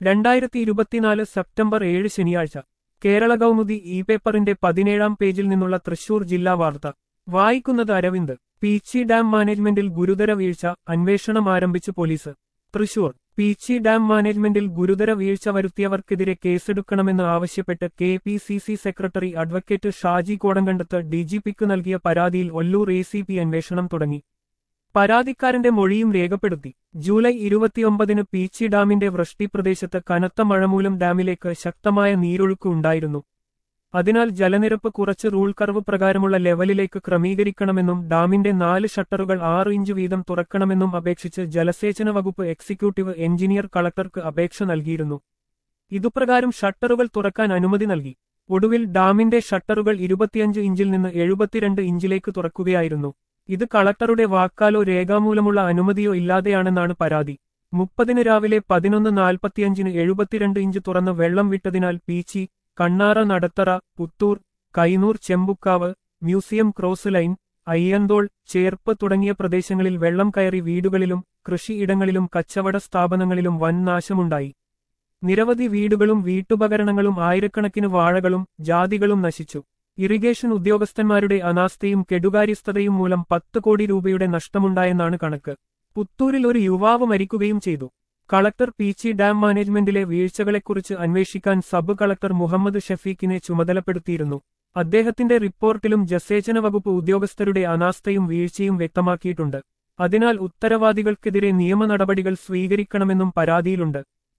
രണ്ടായിരത്തി ഇരുപത്തിനാല് സെപ്റ്റംബർ ഏഴ് ശനിയാഴ്ച കേരള കൗമുദി ഇ പേപ്പറിന്റെ പതിനേഴാം പേജിൽ നിന്നുള്ള തൃശൂർ ജില്ലാ വാർത്ത വായിക്കുന്നത് അരവിന്ദ് പീച്ചി ഡാം മാനേജ്മെന്റിൽ ഗുരുതര വീഴ്ച അന്വേഷണം ആരംഭിച്ച് പോലീസ് തൃശൂർ പീച്ചി ഡാം മാനേജ്മെന്റിൽ ഗുരുതര വീഴ്ച വരുത്തിയവർക്കെതിരെ കേസെടുക്കണമെന്ന് ആവശ്യപ്പെട്ട് K P C C secretary advocate Shaji Kodankandath ഡിജിപിക്ക് നൽകിയ പരാതിയിൽ ഒല്ലൂർ എ സി പി അന്വേഷണം തുടങ്ങി പരാതിക്കാരന്റെ മൊഴിയും രേഖപ്പെടുത്തി ജൂലൈ ഇരുപത്തിയൊമ്പതിന് പീച്ചി ഡാമിന്റെ വൃഷ്ടി പ്രദേശത്ത് കനത്ത മഴ മൂലം ഡാമിലേക്ക് ശക്തമായ നീരൊഴുക്ക് ഉണ്ടായിരുന്നു അതിനാൽ ജലനിരപ്പ് കുറച്ച് റൂൾ കർവ് പ്രകാരമുള്ള ലെവലിലേക്ക് ക്രമീകരിക്കണമെന്നും ഡാമിന്റെ നാല് ഷട്ടറുകൾ ആറ് ഇഞ്ച് വീതം തുറക്കണമെന്നും അപേക്ഷിച്ച് ജലസേചന വകുപ്പ് എക്സിക്യൂട്ടീവ് എഞ്ചിനീയർ കളക്ടർക്ക് അപേക്ഷ നൽകിയിരുന്നു ഇതുപ്രകാരം ഷട്ടറുകൾ തുറക്കാൻ അനുമതി നൽകി ഒടുവിൽ ഡാമിന്റെ ഷട്ടറുകൾ ഇരുപത്തിയഞ്ച് ഇഞ്ചിൽ നിന്ന് എഴുപത്തിരണ്ട് ഇഞ്ചിലേക്ക് തുറക്കുകയായിരുന്നു ഇത് കളക്ടറുടെ വാക്കാലോ രേഖാമൂലമുള്ള അനുമതിയോ ഇല്ലാതെയാണെന്നാണ് പരാതി മുപ്പതിന് രാവിലെ പതിനൊന്ന് നാൽപ്പത്തിയഞ്ചിന് എഴുപത്തിരണ്ട് ഇഞ്ച് തുറന്ന് വെള്ളം വിട്ടതിനാൽ Peechi Kannara Nadathara Puthur Kainoor Chembukkavu museum cross lane Ayyanthole Cherpu തുടങ്ങിയ പ്രദേശങ്ങളിൽ വെള്ളം കയറി വീടുകളിലും കൃഷിയിടങ്ങളിലും കച്ചവട സ്ഥാപനങ്ങളിലും വൻ നാശമുണ്ടായി നിരവധി വീടുകളും വീട്ടുപകരണങ്ങളും ആയിരക്കണക്കിന് വാഴകളും ജാതികളും നശിച്ചു ഇറിഗേഷൻ ഉദ്യോഗസ്ഥന്മാരുടെ അനാസ്ഥയും കെടുകാര്യസ്ഥതയും മൂലം പത്ത് കോടി രൂപയുടെ നഷ്ടമുണ്ടായെന്നാണ് കണക്ക് പുത്തൂരിൽ ഒരു യുവാവ് മരിക്കുകയും ചെയ്തു കളക്ടർ പീച്ചി ഡാം മാനേജ്മെന്റിലെ വീഴ്ചകളെക്കുറിച്ച് അന്വേഷിക്കാൻ സബ് കളക്ടർ മുഹമ്മദ് ഷഫീഖിനെ ചുമതലപ്പെടുത്തിയിരുന്നു അദ്ദേഹത്തിന്റെ റിപ്പോർട്ടിലും ജസേചന വകുപ്പ് ഉദ്യോഗസ്ഥരുടെ അനാസ്ഥയും വീഴ്ചയും വ്യക്തമാക്കിയിട്ടുണ്ട് അതിനാൽ ഉത്തരവാദികൾക്കെതിരെ നിയമ നടപടികൾ സ്വീകരിക്കണമെന്നും പരാതിയിലുണ്ട്